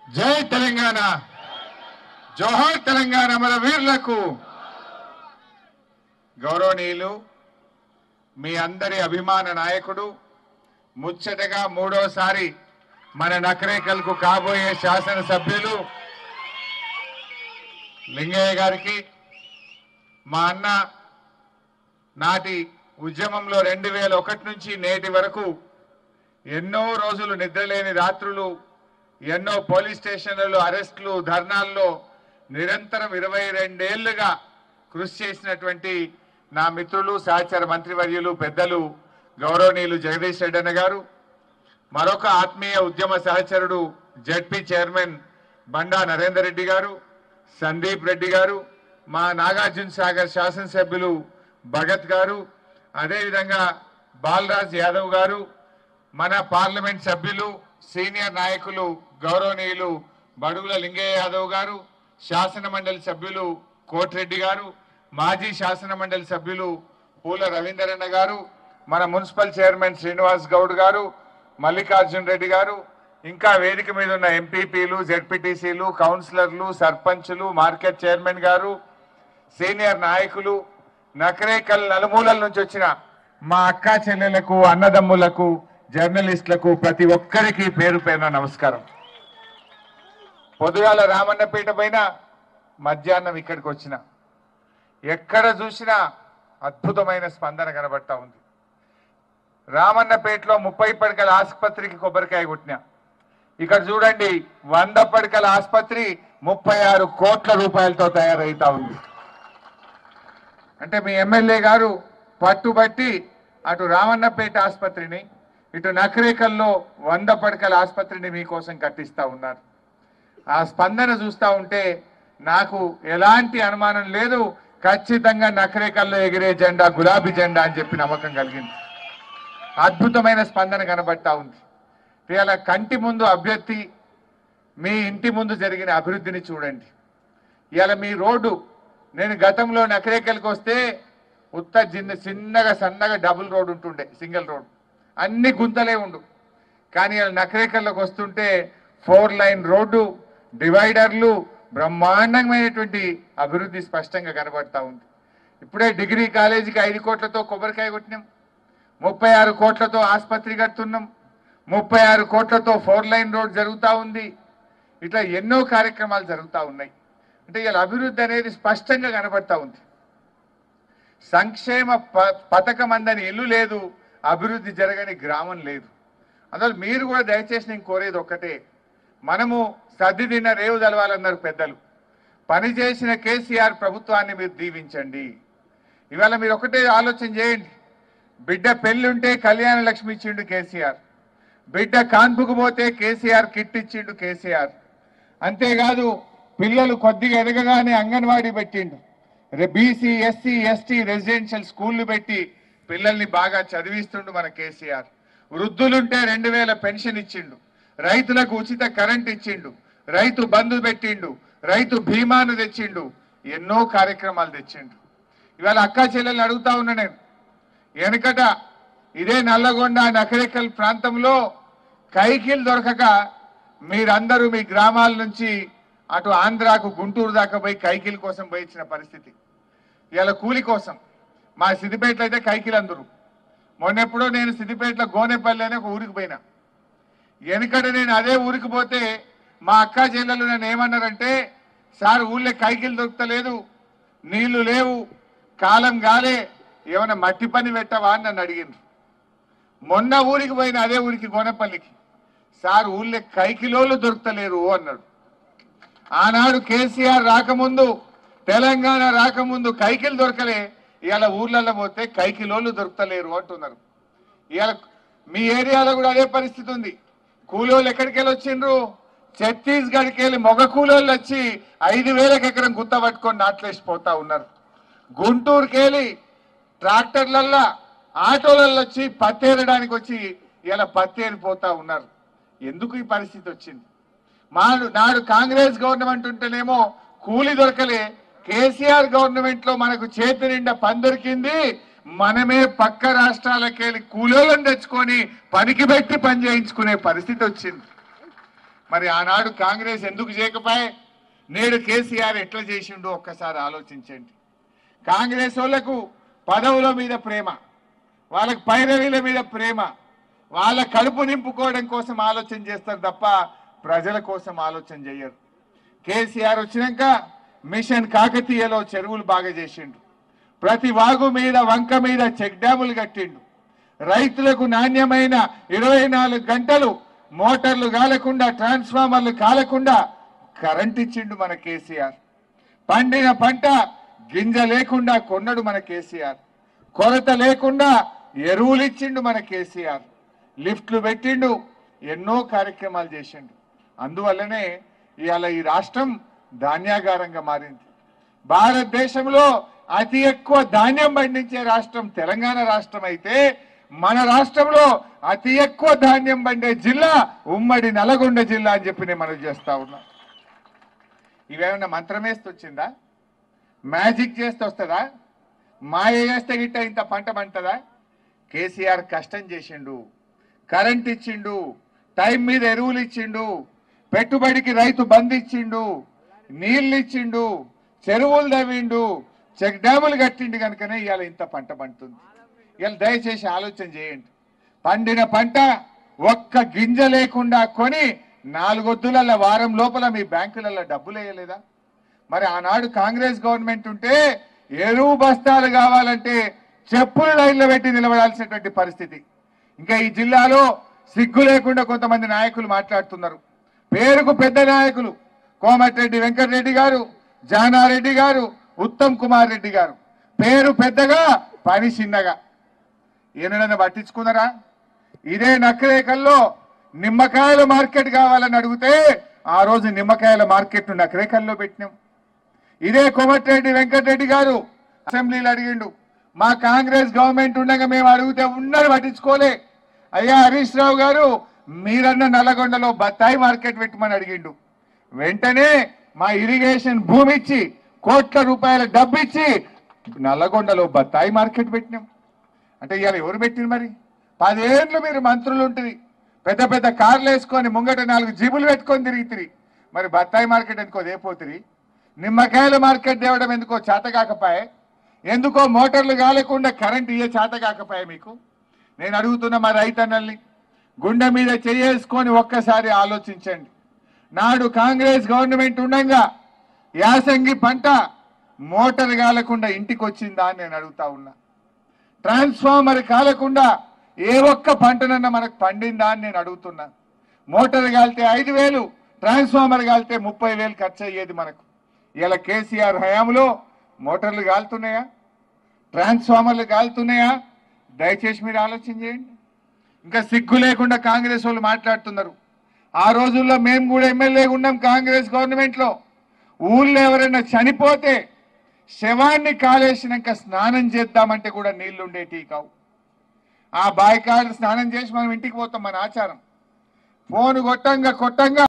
జై తెలంగాణ జోహార్ తెలంగాణ మన వీరులకు గౌరవనీయులు మీ అందరి అభిమాన నాయకుడు ముచ్చటగా మూడోసారి మన నకరేకల్కు కాబోయే శాసనసభ్యులు లింగయ్య గారికి మా అన్న నాటి ఉద్యమంలో రెండు వేల ఒకటి నుంచి నేటి వరకు ఎన్నో రోజులు నిద్రలేని రాత్రులు ఎన్నో పోలీస్ స్టేషన్లలో అరెస్టులు ధర్నాల్లో నిరంతరం ఇరవై రెండేళ్లుగా కృషి చేసినటువంటి నా మిత్రులు సహచర మంత్రివర్యులు పెద్దలు గౌరవనీయులు జగదీష్ రెడ్డి అన్న గారు మరొక ఆత్మీయ ఉద్యమ సహచరుడు జడ్పీ చైర్మన్ బండా నరేందర్ రెడ్డి గారు సందీప్ రెడ్డి గారు మా నాగార్జున సాగర్ శాసనసభ్యులు భగత్ గారు అదేవిధంగా బాలరాజ్ యాదవ్ గారు మన పార్లమెంట్ సభ్యులు సీనియర్ నాయకులు గౌరవనీయులు బడుగుల లింగయ్య యాదవ్ గారు శాసన మండలి సభ్యులు కోటిరెడ్డి గారు మాజీ శాసన మండలి సభ్యులు పూల రవీందరన్న గారు మన మున్సిపల్ చైర్మన్ శ్రీనివాస్ గౌడ్ గారు మల్లికార్జున్ రెడ్డి గారు ఇంకా వేదిక మీద ఉన్న ఎంపీపీలు జెడ్పీటీసీలు కౌన్సిలర్లు సర్పంచులు మార్కెట్ చైర్మన్ గారు సీనియర్ నాయకులు నకరేకల్ నలుమూలల నుంచి వచ్చిన మా అక్కా చెల్లెలకు అన్నదమ్ములకు జర్నలిస్టులకు ప్రతి ఒక్కరికి పేరు పేరున నమస్కారం పొద్దుగాల రామన్నపేట పైన మధ్యాహ్నం ఇక్కడికి వచ్చిన ఎక్కడ చూసినా అద్భుతమైన స్పందన కనబడతా ఉంది రామన్నపేటలో ముప్పై పడకల ఆసుపత్రికి కొబ్బరికాయ కొట్టినా ఇక్కడ చూడండి వంద పడకల ఆసుపత్రి ముప్పై ఆరు కోట్ల రూపాయలతో తయారైతా ఉంది అంటే మీ ఎమ్మెల్యే గారు పట్టుబట్టి అటు రామన్నపేట ఆసుపత్రిని ఇటు నకరేకల్లో వంద పడకల ఆసుపత్రిని మీకోసం కట్టిస్తా ఉన్నారు ఆ స్పందన చూస్తా ఉంటే నాకు ఎలాంటి అనుమానం లేదు ఖచ్చితంగా నకరేకల్లో ఎగిరే జెండా గులాబీ జెండా అని చెప్పి నమ్మకం కలిగింది అద్భుతమైన స్పందన కనబడతా ఉంది ఇవాళ కంటి ముందు అభ్యర్థి మీ ఇంటి ముందు జరిగిన అభివృద్ధిని చూడండి ఇవాళ మీ రోడ్డు నేను గతంలో నకరేకల్కి వస్తే ఉత్త చిన్న చిన్నగా సన్నగా డబుల్ రోడ్ ఉంటుండే సింగిల్ రోడ్ అన్ని గుంతలే ఉండు కానీ ఇవాళ నకరేకల్లోకి వస్తుంటే ఫోర్ లైన్ రోడ్డు డివైడర్లు బ్రహ్మాండమైనటువంటి అభివృద్ధి స్పష్టంగా కనబడతా ఉంది ఇప్పుడే డిగ్రీ కాలేజీకి ఐదు కోట్లతో కొబ్బరికాయ కొట్టినాం ముప్పై ఆరు కోట్లతో ఆసుపత్రి కడుతున్నాం ముప్పై ఆరు కోట్లతో ఫోర్ లైన్ రోడ్ జరుగుతూ ఉంది ఇట్లా ఎన్నో కార్యక్రమాలు జరుగుతూ ఉన్నాయి అంటే ఇలా అభివృద్ధి అనేది స్పష్టంగా కనబడతా ఉంది సంక్షేమ ప- పథకం అందని ఇల్లు లేదు అభివృద్ధి జరగని గ్రామం లేదు అందువల్ల మీరు కూడా దయచేసి నేను కోరేది ఒక్కటే మనము సర్ది తిన్న రేవు తెలవాలన్నారు పెద్దలు పని చేసిన కేసీఆర్ ప్రభుత్వాన్ని మీరు దీవించండి ఇవాళ మీరు ఒకటే ఆలోచన చేయండి బిడ్డ పెళ్ళుంటే కళ్యాణ లక్ష్మి ఇచ్చిండు కేసీఆర్ బిడ్డ కాన్పుకు పోతే కేసీఆర్ కిట్ ఇచ్చిండు కేసీఆర్ అంతేకాదు పిల్లలు కొద్దిగా ఎదగగానే అంగన్వాడీ పెట్టిండు బీసీ ఎస్సీ ఎస్టీ రెసిడెన్షియల్ స్కూళ్లు పెట్టి పిల్లల్ని బాగా చదివిస్తుండు మన కేసీఆర్ వృద్ధులుంటే రెండు వేల పెన్షన్ ఇచ్చిండు రైతులకు ఉచిత కరెంట్ ఇచ్చిండు రైతు బంధు పెట్టిండు రైతు బీమాను తెచ్చిండు ఎన్నో కార్యక్రమాలు తెచ్చిండు ఇవాళ అక్కా చెల్లెల్ని అడుగుతా ఉన్నా నేను వెనుకట ఇదే నల్లగొండ నకరేకల్ ప్రాంతంలో కైకిల్ దొరకక మీరందరూ మీ గ్రామాల నుంచి అటు ఆంధ్రాకు గుంటూరు దాకా పోయి కైకిల్ కోసం పోయి ఇచ్చిన పరిస్థితి ఇవాళ కూలి కోసం మా సిద్దిపేటలో అయితే కైకిల్ అందరు మొన్నెప్పుడో నేను సిద్దిపేటలో గోనెపల్లి అనే ఒక ఊరికి పోయినా వెనుకట నేను అదే ఊరికి పోతే మా అక్క చెల్లెలు నన్ను ఏమన్నారంటే సార్ ఊళ్ళో కైకిలు దొరుకుతలేదు నీళ్లు లేవు కాలం గాలే ఏమైనా మట్టి పని పెట్టవా అని నన్ను అడిగిండ్రు మొన్న ఊరికి పోయిన అదే ఊరికి గోనపల్లికి సార్ ఊళ్ళో కైకిలోళ్ళు దొరుకుతలేరు అన్నాడు ఆనాడు కేసీఆర్ రాకముందు తెలంగాణ రాకముందు కైకిలు దొరకలే ఇవాళ ఊర్లలో పోతే కైకిలోళ్ళు దొరుకుతలేరు అంటున్నారు ఇవాళ మీ ఏరియాలో కూడా అదే పరిస్థితి ఉంది కూలోళ్ళు ఎక్కడికి వెళ్ళి వచ్చిండ్రు ఛత్తీస్గఢ్కి వెళ్ళి మొగ కూలోళ్ళు వచ్చి ఐదు వేలకు ఎకరం గుత్త పట్టుకొని నాట్లేసిపోతా ఉన్నారు గుంటూరుకి వెళ్ళి ట్రాక్టర్లల్లా ఆటోలలో వచ్చి పత్తేరడానికి వచ్చి ఇలా పత్తేరిపోతా ఉన్నారు ఎందుకు ఈ పరిస్థితి వచ్చింది మాడు నాడు కాంగ్రెస్ గవర్నమెంట్ ఉంటేనేమో కూలి దొరకలే కేసీఆర్ గవర్నమెంట్ లో మనకు చేతి నిండా పని దొరికింది మనమే పక్క రాష్ట్రాలకెళ్ళి కూలీలను తెచ్చుకొని పనికి పెట్టి పని చేయించుకునే పరిస్థితి వచ్చింది మరి ఆనాడు కాంగ్రెస్ ఎందుకు చేయకపోయే నేడు కేసీఆర్ ఎట్లా చేసిండో ఒక్కసారి ఆలోచించండి కాంగ్రెస్ వాళ్ళకు పదవుల మీద ప్రేమ వాళ్ళకి పైరవీల మీద ప్రేమ వాళ్ళ కడుపు నింపుకోవడం కోసం ఆలోచన చేస్తారు తప్ప ప్రజల కోసం ఆలోచన చేయరు కేసీఆర్ వచ్చినాక మిషన్ కాకతీయలో చెరువులు బాగా చేసిండు ప్రతి వాగు మీద వంక మీద చెక్ డ్యాములు కట్టిండు రైతులకు నాణ్యమైన ఇరవై నాలుగు గంటలు మోటార్లు కాలకుండా ట్రాన్స్ఫార్మర్లు కాలకుండా కరెంట్ ఇచ్చిండు మన కేసీఆర్ పండిన పంట గింజ లేకుండా కొన్నడు మన కేసీఆర్ కొరత లేకుండా ఎరువులు ఇచ్చిండు మన కేసీఆర్ లిఫ్ట్లు పెట్టిండు ఎన్నో కార్యక్రమాలు చేసిండు అందువల్లనే ఇవాళ ఈ రాష్ట్రం ధాన్యాగారంగా మారింది భారతదేశంలో అతి ఎక్కువ ధాన్యం పండించే రాష్ట్రం తెలంగాణ రాష్ట్రం అయితే మన రాష్ట్రంలో అతి ఎక్కువ ధాన్యం పండే జిల్లా ఉమ్మడి నల్గొండ జిల్లా అని చెప్పి నేను మనవి చేస్తా ఉన్నా ఇవేమన్నా మంత్రమేస్తే వచ్చిందా మ్యాజిక్ చేస్తే వస్తుందా మాయ చేస్తే గిట్ట ఇంత పంట పంటదా కేసీఆర్ కష్టం చేసిండు కరెంట్ ఇచ్చిండు టైం మీద ఎరువులు ఇచ్చిండు పెట్టుబడికి రైతు బంద్ ఇచ్చిండు నీళ్ళు ఇచ్చిండు చెరువులు తవ్విండు చెక్ డ్యాములు కట్టిండు కనుకనే ఇవాళ ఇంత పంట పండుతుంది ఇవాళ దయచేసి ఆలోచన చేయండి పండిన పంట ఒక్క గింజ లేకుండా కొని నాలుగొద్దుల వారం లోపల మీ బ్యాంకులలో డబ్బులు వేయలేదా మరి ఆనాడు కాంగ్రెస్ గవర్నమెంట్ ఉంటే ఎరువు బస్తాలు కావాలంటే చెప్పులు లైన్లో పెట్టి నిలబడాల్సినటువంటి పరిస్థితి ఇంకా ఈ జిల్లాలో సిగ్గు లేకుండా కొంతమంది నాయకులు మాట్లాడుతున్నారు పేరుకు పెద్ద నాయకులు కోమటిరెడ్డి వెంకటరెడ్డి గారు జానారెడ్డి గారు ఉత్తమ్ కుమార్ రెడ్డి గారు పేరు పెద్దగా పని చిన్నగా ఈయనను పట్టించుకున్నారా ఇదే నకరేకల్లో నిమ్మకాయల మార్కెట్ కావాలని అడిగితే ఆ రోజు నిమ్మకాయల మార్కెట్ నకరేకల్లో పెట్టినాం ఇదే కోమటిరెడ్డి వెంకటరెడ్డి గారు అసెంబ్లీలో అడిగిండు మా కాంగ్రెస్ గవర్నమెంట్ ఉండగా మేము అడిగితే ఉన్నది పట్టించుకోలే అయ్యా హరీష్ రావు గారు మీరన్న నల్లగొండలో బత్తాయి మార్కెట్ పెట్టమని అడిగిండు వెంటనే మా ఇరిగేషన్ భూమి ఇచ్చి కోట్ల రూపాయల డబ్బు ఇచ్చి నల్లగొండలో బత్తాయి మార్కెట్ పెట్టినాం అంటే ఇవాళ ఎవరు పెట్టింది మరి పదేళ్ళు మీరు మంత్రులు ఉంటుంది పెద్ద పెద్ద కార్లు వేసుకొని ముంగట నాలుగు జీబులు పెట్టుకొని తిరిగితిరి మరి బత్తాయి మార్కెట్ ఎందుకో దేపోతిరి నిమ్మకాయల మార్కెట్ తేవడం ఎందుకో చేత కాకపాయే ఎందుకో మోటార్లు కాలేకుండా కరెంట్ ఇయ్యే చేత కాకపాయే మీకు నేను అడుగుతున్న మా రైతన్నల్ని గుండె మీద చేసుకొని ఒక్కసారి ఆలోచించండి నాడు కాంగ్రెస్ గవర్నమెంట్ ఉండగా యాసంగి పంట మోటార్ కాలకుండా ఇంటికి వచ్చిందా అని నేను అడుగుతా ఉన్నా ట్రాన్స్ఫార్మర్ కాలకుండా ఏ ఒక్క పంటనన్నా మనకు పండిందా అని నేను అడుగుతున్నా మోటార్ కాలితే ఐదు వేలు ట్రాన్స్ఫార్మర్ కాలితే ముప్పై వేలు ఖర్చు అయ్యేది మనకు ఇలా కేసీఆర్ హయాంలో మోటార్లు కాలుతున్నాయా ట్రాన్స్ఫార్మర్లు కాలుతున్నాయా దయచేసి మీరు ఆలోచన చేయండి ఇంకా సిగ్గు లేకుండా కాంగ్రెస్ వాళ్ళు మాట్లాడుతున్నారు ఆ రోజుల్లో మేము కూడా ఎమ్మెల్యేగా ఉన్నాం కాంగ్రెస్ గవర్నమెంట్లో ఊళ్ళో ఎవరైనా చనిపోతే శవాన్ని కాలేసినాక స్నానం చేద్దామంటే కూడా నీళ్లు ఉండేటివి కావు ఆ బాయికాడ స్నానం చేసి మనం ఇంటికి పోతాం మన ఆచారం ఫోన్ కొట్టంగా కొట్టంగా